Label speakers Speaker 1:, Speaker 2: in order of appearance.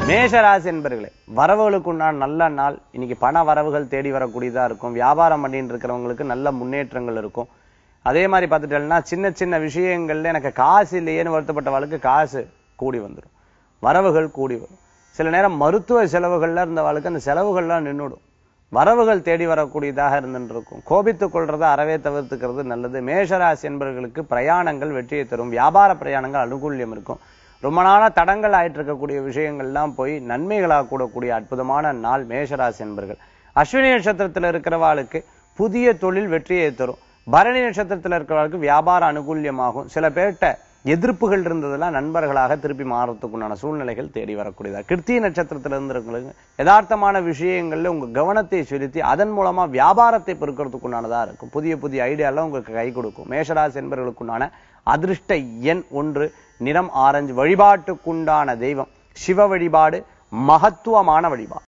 Speaker 1: மேஷராசி என்பர்களே வரவுகளுக்கு உண்டான நல்ல நாள் இன்னைக்கு பண வரவுகள் தேடி வரக்கூடியதா இருக்கும் வியாபாரம் பண்ணிட்டு இருக்கிறவங்களுக்கு நல்ல முன்னேற்றங்கள் இருக்கும் அதே மாதிரி பார்த்துட்டேன்னா சின்ன சின்ன விஷயங்கள்ல எனக்கு காசு இல்லையேன்னு வருத்தப்பட்டவளுக்கு காசு கூடி வந்துடும் வரவுகள் கூடி வரும் சில நேரம் மருத்துவ செலவுகள்ல இருந்தவளுக்கு அந்த செலவுகள்லாம் நின்றுடும் வரவுகள் தேடி வரக்கூடியதாக இருந்துட்டு இருக்கும் கோபித்துக் கொள்றதை அறவே தவிர்த்துக்கிறது நல்லது மேஷராசி என்பவர்களுக்கு பிரயாணங்கள் வெற்றியை தரும் வியாபார பிரயாணங்கள் அனுகூல்யம் இருக்கும் ரொம்ப நாளா தடங்கள் ஆயிட்டு இருக்கக்கூடிய விஷயங்கள்லாம் போய் நன்மைகளாக கூடக்கூடிய அற்புதமான நாள் மேஷராசி என்பர்கள் அஸ்வினி நட்சத்திரத்தில் இருக்கிறவாளுக்கு புதிய தொழில் வெற்றியை தரும் பரணி நட்சத்திரத்தில் இருக்கிறவர்களுக்கு வியாபார அனுகூல்யமாகும் சில பேர்கிட்ட எதிர்ப்புகள் இருந்ததெல்லாம் நண்பர்களாக திருப்பி மாறத்துக்குண்டான சூழ்நிலைகள் தேடி வரக்கூடியதா கிருத்திய நட்சத்திரத்தில் இருந்திருக்கிறவங்களுக்கு யதார்த்தமான விஷயங்கள்ல உங்க கவனத்தை செலுத்தி அதன் மூலமா வியாபாரத்தை பெருக்கிறதுக்குண்டானதா இருக்கும் புதிய புதிய ஐடியாலாம் உங்களுக்கு கை கொடுக்கும் மேஷராசி என்பவர்களுக்குண்டான அதிர்ஷ்ட எண் ஒன்று நிறம் ஆரஞ்சு வழிபாட்டுக்குண்டான தெய்வம் சிவ வழிபாடு மகத்துவமான வழிபாடு